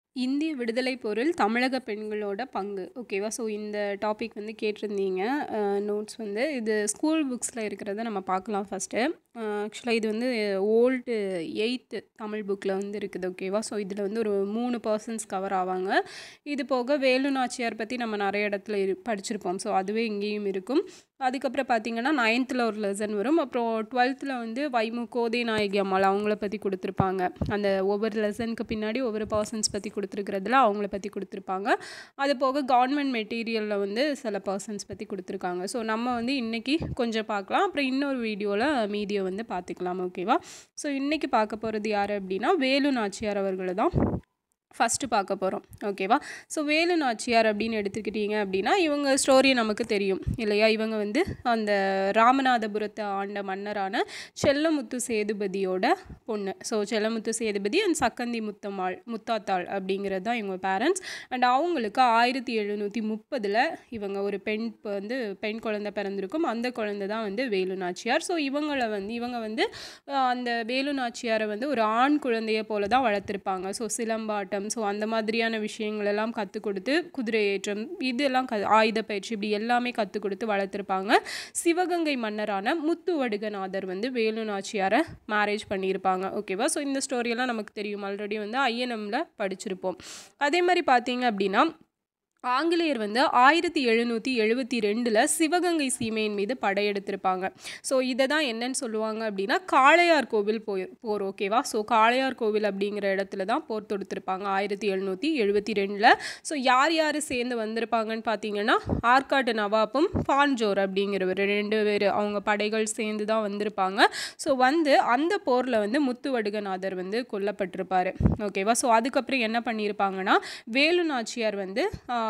இந்திய விடுதலை போரில் தமிழக பெண்களோட பங்கு ஓகேவா ஸோ இந்த டாபிக் வந்து கேட்டிருந்தீங்க நோட்ஸ் வந்து இது ஸ்கூல் புக்ஸில் இருக்கிறத நம்ம பார்க்கலாம் ஃபஸ்ட்டு ஆக்சுவலாக இது வந்து ஓல்டு எயித்து தமிழ் புக்கில் வந்து இருக்குது ஓகேவா ஸோ இதில் வந்து ஒரு மூணு பர்சன்ஸ் கவர் ஆவாங்க இது போக வேலு நாச்சியார் பற்றி நம்ம நிறைய இடத்துல இரு படிச்சிருப்போம் ஸோ அதுவே இங்கேயும் இருக்கும் அதுக்கப்புறம் பார்த்தீங்கன்னா நைன்த்தில் ஒரு லெசன் வரும் அப்புறம் டுவெல்த்தில் வந்து வைமு கோதை நாயகி அம்மாள் அவங்கள பற்றி கொடுத்துருப்பாங்க அந்த ஒவ்வொரு லெசனுக்கு பின்னாடி ஒவ்வொரு பர்சன்ஸ் பற்றி கொடுத்துருக்கிறதுல அவங்கள பற்றி கொடுத்துருப்பாங்க அது போக கவர்மெண்ட் மெட்டீரியலில் வந்து சில பர்சன்ஸ் பற்றி கொடுத்துருக்காங்க ஸோ நம்ம வந்து இன்றைக்கி கொஞ்சம் பார்க்கலாம் அப்புறம் இன்னொரு வீடியோவில் மீதியை வந்து பார்த்துக்கலாம் ஓகேவா ஸோ இன்றைக்கி பார்க்க போகிறது யார் அப்படின்னா வேலு நாச்சியார் அவர்களை தான் ஃபஸ்ட்டு பார்க்க போகிறோம் ஓகேவா ஸோ வேலு நாச்சியார் அப்படின்னு எடுத்துக்கிட்டீங்க அப்படின்னா இவங்க ஸ்டோரி நமக்கு தெரியும் இல்லையா இவங்க வந்து அந்த ராமநாதபுரத்தை ஆண்ட மன்னரான செல்லமுத்து சேதுபதியோட பொண்ணு ஸோ செல்லமுத்து சேதுபதி அண்ட் சக்கந்தி முத்தம்மாள் முத்தாத்தாள் அப்படிங்கிறது தான் இவங்க பேரண்ட்ஸ் அண்ட் அவங்களுக்கு ஆயிரத்தி எழுநூற்றி முப்பதில் இவங்க ஒரு பெண் இப்போ வந்து பெண் குழந்தை பிறந்திருக்கும் அந்த குழந்தை தான் வந்து வேலு நாச்சியார் ஸோ இவங்களை வந்து இவங்க வந்து அந்த வேலு நாச்சியாரை வந்து ஒரு ஆண் குழந்தைய போல தான் வளர்த்துருப்பாங்க ஸோ சிலம்பாட்டம் ஸோ அந்த மாதிரியான விஷயங்கள் எல்லாம் கற்றுக் கொடுத்து குதிரை ஏற்றம் இதெல்லாம் க ஆயுத பயிற்சி இப்படி எல்லாமே கற்றுக் கொடுத்து வளர்த்துருப்பாங்க சிவகங்கை மன்னரான முத்துவடுகநாதர் வந்து வேலு நாச்சியாரை மேரேஜ் பண்ணியிருப்பாங்க ஓகேவா ஸோ இந்த ஸ்டோரியெல்லாம் நமக்கு தெரியும் ஆல்ரெடி வந்து ஐஎன்எம்மில் படிச்சிருப்போம் அதே மாதிரி பார்த்தீங்க அப்படின்னா ஆங்கிலேயர் வந்து ஆயிரத்தி எழுநூற்றி எழுபத்தி ரெண்டில் சிவகங்கை சீமையின் மீது படையெடுத்திருப்பாங்க ஸோ இதை தான் என்னன்னு சொல்லுவாங்க அப்படின்னா காளையார் கோவில் போய் போர் ஓகேவா ஸோ காளையார் கோவில் அப்படிங்கிற இடத்துல தான் போர் தொடுத்திருப்பாங்க ஆயிரத்தி எழுநூற்றி எழுபத்தி ரெண்டில் ஸோ யார் யார் சேர்ந்து வந்திருப்பாங்கன்னு பார்த்தீங்கன்னா ஆற்காட்டு நவாப்பும் பான்ஜோர் அப்படிங்கிறவர் ரெண்டு பேர் அவங்க படைகள் சேர்ந்து தான் வந்திருப்பாங்க ஸோ வந்து அந்த போரில் வந்து முத்துவடுகநாதர் வந்து கொல்லப்பட்டிருப்பார் ஓகேவா ஸோ அதுக்கப்புறம் என்ன பண்ணியிருப்பாங்கன்னா வேலு நாச்சியார் வந்து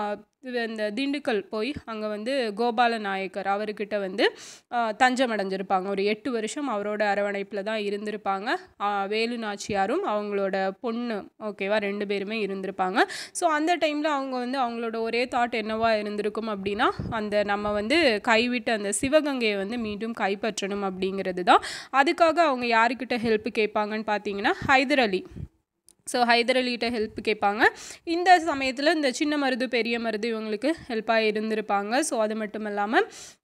இந்த திண்டுக்கல் போய் அங்கே வந்து கோபால நாயக்கர் அவர்கிட்ட வந்து தஞ்சம் அடைஞ்சிருப்பாங்க ஒரு எட்டு வருஷம் அவரோட அரவணைப்பில் தான் இருந்திருப்பாங்க வேலு நாச்சியாரும் அவங்களோட பொண்ணு ஓகேவா ரெண்டு பேருமே இருந்திருப்பாங்க ஸோ அந்த டைமில் அவங்க வந்து அவங்களோட ஒரே தாட் என்னவா இருந்திருக்கும் அப்படின்னா அந்த நம்ம வந்து கைவிட்ட அந்த சிவகங்கையை வந்து மீண்டும் கைப்பற்றணும் அப்படிங்கிறது தான் அதுக்காக அவங்க யாருக்கிட்ட ஹெல்ப் கேட்பாங்கன்னு பார்த்தீங்கன்னா ஹைதர் அலி ஸோ ஹைதர் அலிகிட்ட ஹெல்ப் கேட்பாங்க இந்த சமயத்தில் இந்த சின்ன மருது பெரிய மருது இவங்களுக்கு ஹெல்ப்பாக இருந்திருப்பாங்க ஸோ அது மட்டும் இல்லாமல்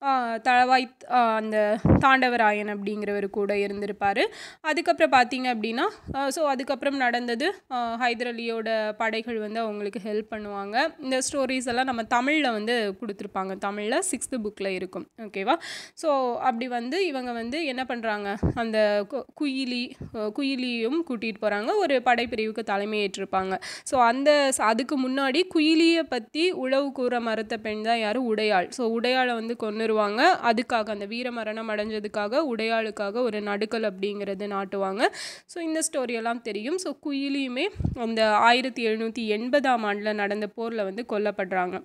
தளவாய் அந்த தாண்டவராயன் அப்படிங்கிறவர் கூட இருந்திருப்பார் அதுக்கப்புறம் பார்த்தீங்க அப்படின்னா ஸோ அதுக்கப்புறம் நடந்தது ஹைதர் அலியோட படைகள் வந்து அவங்களுக்கு ஹெல்ப் பண்ணுவாங்க இந்த ஸ்டோரிஸ் எல்லாம் நம்ம தமிழில் வந்து கொடுத்துருப்பாங்க தமிழில் சிக்ஸ்த்து புக்கில் இருக்கும் ஓகேவா ஸோ அப்படி வந்து இவங்க வந்து என்ன பண்ணுறாங்க அந்த குயிலி குயிலியும் கூட்டிகிட்டு போகிறாங்க ஒரு படைப்பிரிவு பிரிவுக்கு தலைமையேற்றிருப்பாங்க ஸோ அந்த அதுக்கு முன்னாடி குயிலியை பற்றி உழவு கூற மறுத்த பெண் தான் யார் உடையாள் ஸோ உடையாளை வந்து கொண்டுருவாங்க அதுக்காக அந்த வீர மரணம் அடைஞ்சதுக்காக உடையாளுக்காக ஒரு நடுக்கல் அப்படிங்கிறது நாட்டுவாங்க ஸோ இந்த ஸ்டோரியெல்லாம் தெரியும் ஸோ குயிலியுமே அந்த ஆயிரத்தி எழுநூற்றி எண்பதாம் ஆண்டில் நடந்த போரில் வந்து கொல்லப்படுறாங்க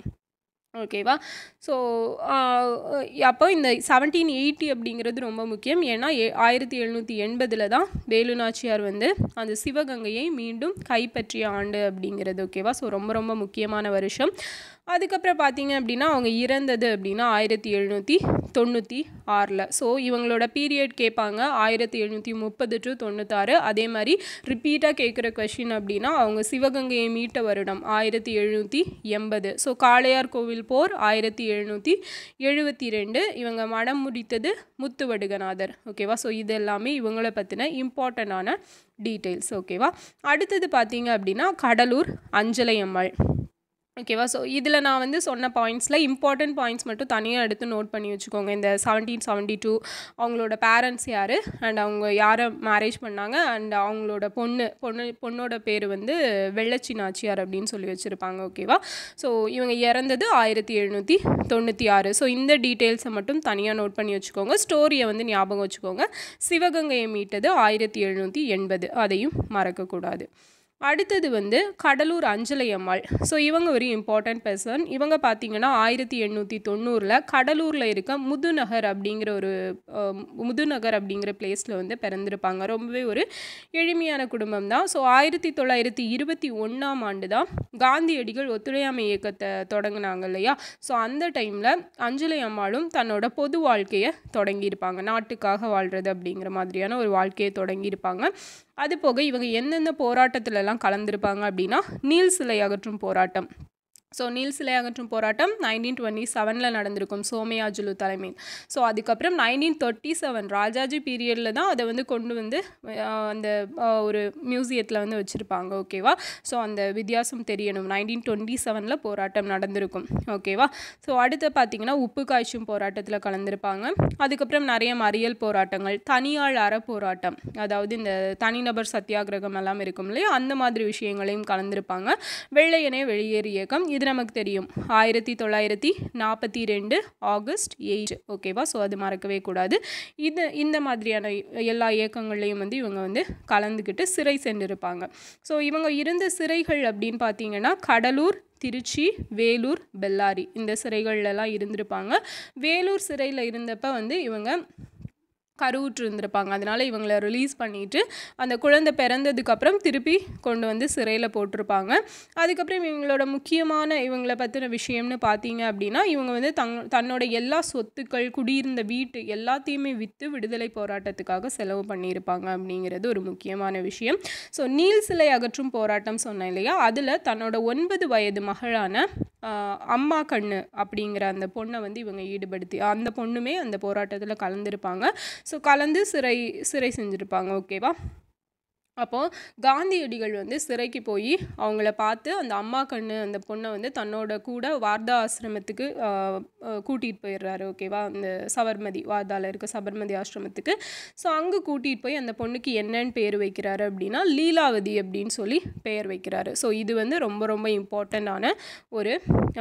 ஓகேவா ஸோ அப்போ இந்த செவன்டீன் எயிட்டி அப்படிங்கிறது ரொம்ப முக்கியம் ஏன்னா ஆயிரத்தி எழுநூற்றி எண்பதில் தான் வேலு நாச்சியார் வந்து அந்த சிவகங்கையை மீண்டும் கைப்பற்றிய ஆண்டு அப்படிங்கிறது ஓகேவா ஸோ ரொம்ப ரொம்ப முக்கியமான வருஷம் அதுக்கப்புறம் பார்த்தீங்க அப்படின்னா அவங்க இறந்தது அப்படின்னா ஆயிரத்தி எழுநூற்றி தொண்ணூற்றி ஆறில் ஸோ இவங்களோட பீரியட் கேட்பாங்க ஆயிரத்தி எழுநூற்றி முப்பது டு தொண்ணூத்தாறு அதே மாதிரி ரிப்பீட்டாக கேட்குற கொஷின் அப்படின்னா அவங்க சிவகங்கையை மீட்ட வருடம் ஆயிரத்தி எழுநூற்றி எண்பது ஸோ காளையார் கோவில் போர் ஆயிரத்தி எழுநூற்றி எழுபத்தி ரெண்டு இவங்க மடம் முடித்தது முத்துவடுகநாதர் ஓகேவா ஸோ இது எல்லாமே இவங்களை பற்றின இம்பார்ட்டண்டான டீட்டெயில்ஸ் ஓகேவா அடுத்தது பார்த்தீங்க அப்படின்னா கடலூர் அஞ்சலை அம்மாள் ஓகேவா ஸோ இதில் நான் வந்து சொன்ன பாயிண்ட்ஸில் இம்பார்ட்டன்ட் பாயிண்ட்ஸ் மட்டும் தனியாக எடுத்து நோட் பண்ணி வச்சுக்கோங்க இந்த செவன்டீன் செவன்ட்டி டூ அவங்களோட பேரண்ட்ஸ் யார் அண்ட் அவங்க யாரை மேரேஜ் பண்ணாங்க அண்ட் அவங்களோட பொண்ணு பொண்ணு பொண்ணோட பேர் வந்து வெள்ளச்சி நாச்சியார் அப்படின்னு சொல்லி வச்சுருப்பாங்க ஓகேவா ஸோ இவங்க இறந்தது ஆயிரத்தி எழுநூற்றி தொண்ணூற்றி ஆறு ஸோ இந்த டீட்டெயில்ஸை மட்டும் தனியாக நோட் பண்ணி வச்சுக்கோங்க ஸ்டோரியை வந்து ஞாபகம் வச்சுக்கோங்க சிவகங்கையை மீட்டது ஆயிரத்தி எழுநூற்றி எண்பது அதையும் மறக்கக்கூடாது அடுத்தது வந்து கடலூர் அஞ்சலை அம்மாள் ஸோ இவங்க ஒரு இம்பார்ட்டண்ட் பர்சன் இவங்க பார்த்தீங்கன்னா ஆயிரத்தி எண்ணூற்றி தொண்ணூறில் கடலூரில் இருக்க முதுநகர் அப்படிங்கிற ஒரு முதுநகர் அப்படிங்கிற பிளேஸில் வந்து பிறந்திருப்பாங்க ரொம்பவே ஒரு எளிமையான குடும்பம் தான் ஸோ ஆயிரத்தி தொள்ளாயிரத்தி இருபத்தி ஒன்றாம் ஆண்டு தான் காந்தியடிகள் ஒத்துழையாமை இயக்கத்தை தொடங்கினாங்க இல்லையா ஸோ அந்த டைமில் அஞ்சலை அம்மாளும் தன்னோட பொது வாழ்க்கையை தொடங்கியிருப்பாங்க நாட்டுக்காக வாழ்கிறது அப்படிங்கிற மாதிரியான ஒரு வாழ்க்கையை தொடங்கியிருப்பாங்க அது போக இவங்க எந்தெந்த போராட்டத்திலலாம் கலந்துருப்பாங்க அப்படின்னா நீல் சிலை அகற்றும் போராட்டம் ஸோ நீல் சிலை அகற்றும் போராட்டம் நைன்டீன் டுவெண்ட்டி செவனில் நடந்திருக்கும் சோமயாஜுலு தலைமையில் ஸோ அதுக்கப்புறம் நைன்டீன் தேர்ட்டி செவன் ராஜாஜி பீரியடில் தான் அதை வந்து கொண்டு வந்து அஹ், அந்த அஹ், ஒரு மியூசியத்தில் வந்து வச்சுருப்பாங்க ஓகேவா ஸோ அந்த வித்தியாசம் தெரியணும் நைன்டீன் டுவெண்ட்டி செவனில் போராட்டம் நடந்திருக்கும் ஓகேவா ஸோ அடுத்து பார்த்தீங்கன்னா உப்பு காய்ச்சும் போராட்டத்தில் கலந்துருப்பாங்க அதுக்கப்புறம் நிறைய மறியல் போராட்டங்கள் தனியாள் அற போராட்டம் அதாவது இந்த தனிநபர் சத்தியாகிரகம் எல்லாம் இருக்கும் இல்லையா அந்த மாதிரி விஷயங்களையும் கலந்துருப்பாங்க வெள்ளையனே வெளியேறு இயக்கம் இது நமக்கு தெரியும் ஆயிரத்தி தொள்ளாயிரத்தி நாற்பத்தி ரெண்டு ஆகஸ்ட் எயிட் ஓகேவா ஸோ அது மறக்கவே கூடாது இது இந்த மாதிரியான எல்லா இயக்கங்கள்லையும் வந்து இவங்க வந்து கலந்துக்கிட்டு சிறை சென்றிருப்பாங்க ஸோ இவங்க இருந்த சிறைகள் அப்படின்னு பார்த்தீங்கன்னா கடலூர் திருச்சி வேலூர் பெல்லாரி இந்த சிறைகள்லாம் இருந்திருப்பாங்க வேலூர் சிறையில் இருந்தப்ப வந்து இவங்க கருவுற்று இருந்திருப்பாங்க அதனால் இவங்களை ரிலீஸ் பண்ணிட்டு அந்த குழந்தை பிறந்ததுக்கப்புறம் திருப்பி கொண்டு வந்து சிறையில் போட்டிருப்பாங்க அதுக்கப்புறம் இவங்களோட முக்கியமான இவங்களை பற்றின விஷயம்னு பார்த்தீங்க அப்படின்னா இவங்க வந்து தங் தன்னோட எல்லா சொத்துக்கள் குடியிருந்த வீட்டு எல்லாத்தையுமே விற்று விடுதலை போராட்டத்துக்காக செலவு பண்ணியிருப்பாங்க அப்படிங்கிறது ஒரு முக்கியமான விஷயம் ஸோ நீல் சிலை அகற்றும் போராட்டம் சொன்னேன் இல்லையா அதில் தன்னோட ஒன்பது வயது மகளான ஆஹ், அம்மா கண்ணு அப்படிங்கிற அந்த பொண்ணை வந்து இவங்க ஈடுபடுத்தி அந்த பொண்ணுமே அந்த போராட்டத்தில் கலந்துருப்பாங்க ஸோ கலந்து சிறை சிறை செஞ்சுருப்பாங்க ஓகேவா அப்போது காந்தியடிகள் வந்து சிறைக்கு போய் அவங்கள பார்த்து அந்த அம்மா கண்ணு அந்த பொண்ணை வந்து தன்னோட கூட வார்தா ஆசிரமத்துக்கு கூட்டிகிட்டு போயிடுறாரு ஓகேவா அந்த சபர்மதி வார்தாவில் இருக்க சபர்மதி ஆசிரமத்துக்கு ஸோ அங்கே கூட்டிகிட்டு போய் அந்த பொண்ணுக்கு என்னன்னு பேர் வைக்கிறாரு அப்படின்னா லீலாவதி அப்படின்னு சொல்லி பெயர் வைக்கிறாரு ஸோ இது வந்து ரொம்ப ரொம்ப இம்பார்ட்டண்ட்டான ஒரு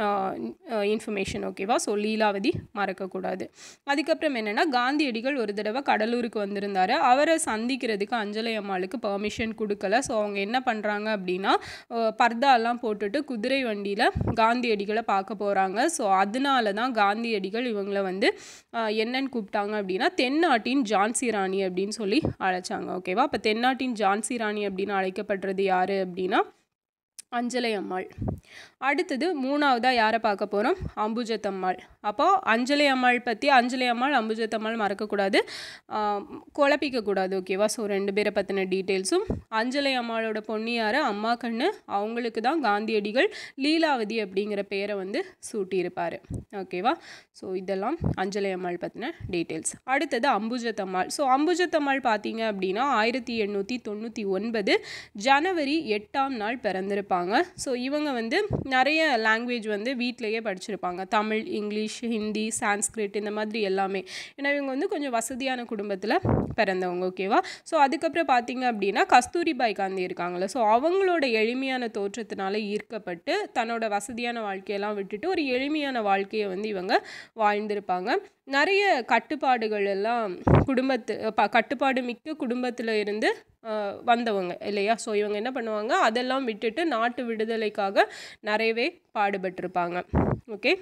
இன்ஃபர்மேஷன் ஓகேவா ஸோ லீலாவதி மறக்கக்கூடாது அதுக்கப்புறம் என்னென்னா காந்தியடிகள் ஒரு தடவை கடலூருக்கு வந்திருந்தாரு அவரை சந்திக்கிறதுக்கு அஞ்சலை அம்மாளுக்கு பெர்மிஷன் கொடுக்கல ஸோ அவங்க என்ன பண்ணுறாங்க அப்படின்னா அஹ், பர்தாலாம் போட்டுட்டு குதிரை வண்டியில் காந்தியடிகளை பார்க்க போகிறாங்க ஸோ அதனால தான் காந்தியடிகள் இவங்களை வந்து அஹ், என்னன்னு கூப்பிட்டாங்க அப்படின்னா தென்னாட்டின் ஜான்சி ராணி அப்படின்னு சொல்லி அழைச்சாங்க ஓகேவா அப்போ தென்னாட்டின் ஜான்சி ராணி அப்படின்னு அழைக்கப்படுறது யார் அப்படின்னா அஞ்சலை அம்மாள் அடுத்தது மூணாவதாக யாரை பார்க்க போகிறோம் அம்புஜத்தம்மாள் அப்போ அஞ்சலி அம்மாள் பற்றி அஞ்சலி அம்மாள் அம்புஜத்தம்மாள் மறக்கக்கூடாது ஆம், குழப்பிக்கக்கூடாது ஓகேவா ஸோ ரெண்டு பேரை பற்றின டீட்டெயில்ஸும் அஞ்சலி அம்மாளோட பொன்னியார் அம்மா கண்ணு அவங்களுக்கு தான் காந்தியடிகள் லீலாவதி அப்படிங்கிற பேரை வந்து சூட்டியிருப்பார் ஓகேவா ஸோ இதெல்லாம் அஞ்சலி அம்மாள் பற்றின டீட்டெயில்ஸ் அடுத்தது அம்புஜத்தம்மாள் ஸோ அம்புஜத்தம்மாள் பார்த்தீங்க அப்படின்னா ஆயிரத்தி எண்ணூற்றி தொண்ணூற்றி ஒன்பது ஜனவரி எட்டாம் நாள் பிறந்திருப்பாங்க ஸோ இவங்க வந்து நிறைய லாங்குவேஜ் வந்து வீட்டிலேயே படிச்சிருப்பாங்க தமிழ் இங்கிலீஷ் ஹிந்தி சான்ஸ்கிரிட் இந்த மாதிரி எல்லாமே ஏன்னா இவங்க வந்து கொஞ்சம் வசதியான குடும்பத்தில் பிறந்தவங்க ஓகேவா ஸோ அதுக்கப்புறம் பார்த்தீங்க அப்படின்னா கஸ்தூரிபாய் காந்தி இருக்காங்களே ஸோ அவங்களோட எளிமையான தோற்றத்தினால ஈர்க்கப்பட்டு தன்னோட வசதியான வாழ்க்கையெல்லாம் விட்டுட்டு ஒரு எளிமையான வாழ்க்கையை வந்து இவங்க வாழ்ந்திருப்பாங்க நிறைய கட்டுப்பாடுகள் எல்லாம் குடும்பத்து ப கட்டுப்பாடு மிக்க குடும்பத்தில் இருந்து அஹ், வந்தவங்க இல்லையா ஸோ இவங்க என்ன பண்ணுவாங்க அதெல்லாம் விட்டுட்டு நாட்டு விடுதலைக்காக நிறையவே பாடுபட்டிருப்பாங்க ஓகே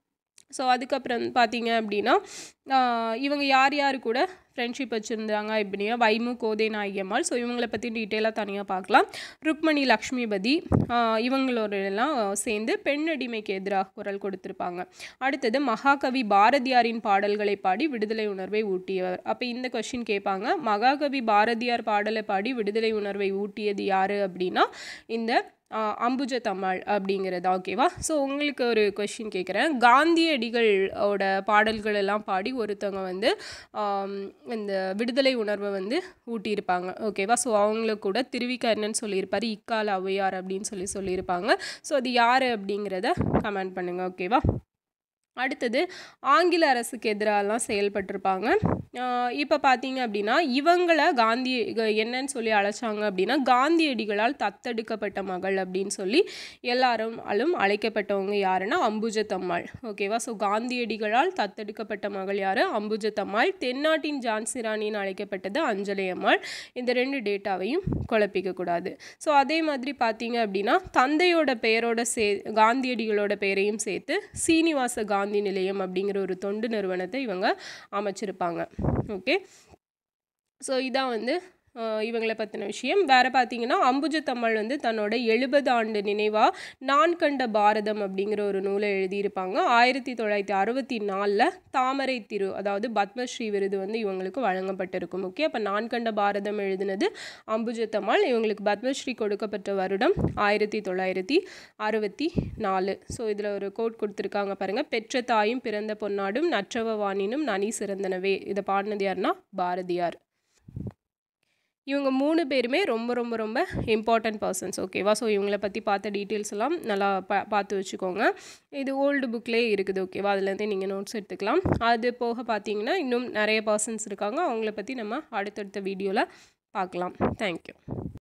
ஸோ அதுக்கப்புறம் பார்த்தீங்க அப்படின்னா ஆஹ் இவங்க யார் யார் கூட ஃப்ரெண்ட்ஷிப் வச்சுருந்தாங்க அப்படின்னா வைமு கோதை நாயகம்மாள் ஸோ இவங்கள பற்றி டீட்டெயிலாக தனியாக பார்க்கலாம் ருக்மணி லக்ஷ்மிபதி ஆஹ் இவங்களோட எல்லாம் சேர்ந்து பெண்ணடிமைக்கு எதிராக குரல் கொடுத்துருப்பாங்க அடுத்தது மகாகவி பாரதியாரின் பாடல்களை பாடி விடுதலை உணர்வை ஊட்டியவர் அப்போ இந்த கொஷின் கேட்பாங்க மகாகவி பாரதியார் பாடலை பாடி விடுதலை உணர்வை ஊட்டியது யார் அப்படின்னா இந்த ஆஹ் அம்புஜத்தம்மாள் அப்படிங்கிறது ஓகேவா ஸோ உங்களுக்கு ஒரு கொஷின் கேட்குறேன் காந்தியடிகளோட பாடல்கள் எல்லாம் பாடி ஒருத்தவங்க வந்து ஆம், இந்த விடுதலை உணர்வை வந்து ஊட்டியிருப்பாங்க ஓகேவா ஸோ அவங்களுக்கு கூட திருவிக்கர்ணன் சொல்லியிருப்பார் இக்கால ஔவையார் அப்படின்னு சொல்லி சொல்லியிருப்பாங்க ஸோ அது யார் அப்படிங்கிறத கமெண்ட் பண்ணுங்கள் ஓகேவா அடுத்தது ஆங்கில அரசுக்கு எதிராலாம் செயல்பட்டிருப்பாங்க இப்போ பார்த்தீங்க அப்படின்னா இவங்களை காந்தி இக- என்னன்னு சொல்லி அழைச்சாங்க அப்படின்னா காந்தியடிகளால் தத்தெடுக்கப்பட்ட மகள் அப்படின்னு சொல்லி எல்லாரும் அலும் அழைக்கப்பட்டவங்க யாருன்னா அம்புஜத்தம்மாள் ஓகேவா ஸோ காந்தியடிகளால் தத்தெடுக்கப்பட்ட மகள் யார் அம்புஜத்தம்மாள் தென்னாட்டின் ஜான்சி ராணின்னு அழைக்கப்பட்டது அஞ்சலி அம்மாள் இந்த ரெண்டு டேட்டாவையும் குழப்பிக்க கூடாது ஸோ அதே மாதிரி பார்த்தீங்க அப்படின்னா தந்தையோட பெயரோட சே காந்தியடிகளோட பெயரையும் சேர்த்து சீனிவாச காந்தி நிலையம் அப்படிங்கிற ஒரு தொண்டு நிறுவனத்தை இவங்க அமைச்சிருப்பாங்க ஓகே ஸோ இதான் வந்து அஹ் இவங்களை பற்றின விஷயம் வேறு பார்த்தீங்கன்னா அம்புஜத்தம்மாள் வந்து தன்னோட எழுபது ஆண்டு நினைவாக நான் கண்ட பாரதம் அப்படிங்கிற ஒரு நூலை எழுதியிருப்பாங்க ஆயிரத்தி தொள்ளாயிரத்தி அறுபத்தி நாலில் தாமரை திரு அதாவது பத்மஸ்ரீ விருது வந்து இவங்களுக்கு வழங்கப்பட்டிருக்கும் ஓகே அப்போ நான் கண்ட பாரதம் எழுதினது அம்புஜத்தம்மாள் இவங்களுக்கு பத்மஸ்ரீ கொடுக்கப்பட்ட வருடம் ஆயிரத்தி தொள்ளாயிரத்தி அறுபத்தி நாலு ஸோ இதில் ஒரு கோட் கொடுத்துருக்காங்க பாருங்கள் பெற்ற தாயும் பிறந்த பொன்னாடும் நற்றவ வாணினும் நனி சிறந்தனவே இதை பாடினது யாருன்னா பாரதியார் இவங்க மூணு பேருமே ரொம்ப ரொம்ப ரொம்ப இம்பார்ட்டன்ட் பர்சன்ஸ் ஓகேவா ஸோ இவங்கள பற்றி பார்த்த டீட்டெயில்ஸ் எல்லாம் நல்லா பா பார்த்து வச்சுக்கோங்க இது ஓல்டு புக்லேயே இருக்குது ஓகேவா அதுலேருந்தே நீங்கள் நோட்ஸ் எடுத்துக்கலாம் அது போக பார்த்தீங்கன்னா இன்னும் நிறைய பர்சன்ஸ் இருக்காங்க அவங்கள பற்றி நம்ம அடுத்தடுத்த வீடியோவில் பார்க்கலாம் தேங்க்யூ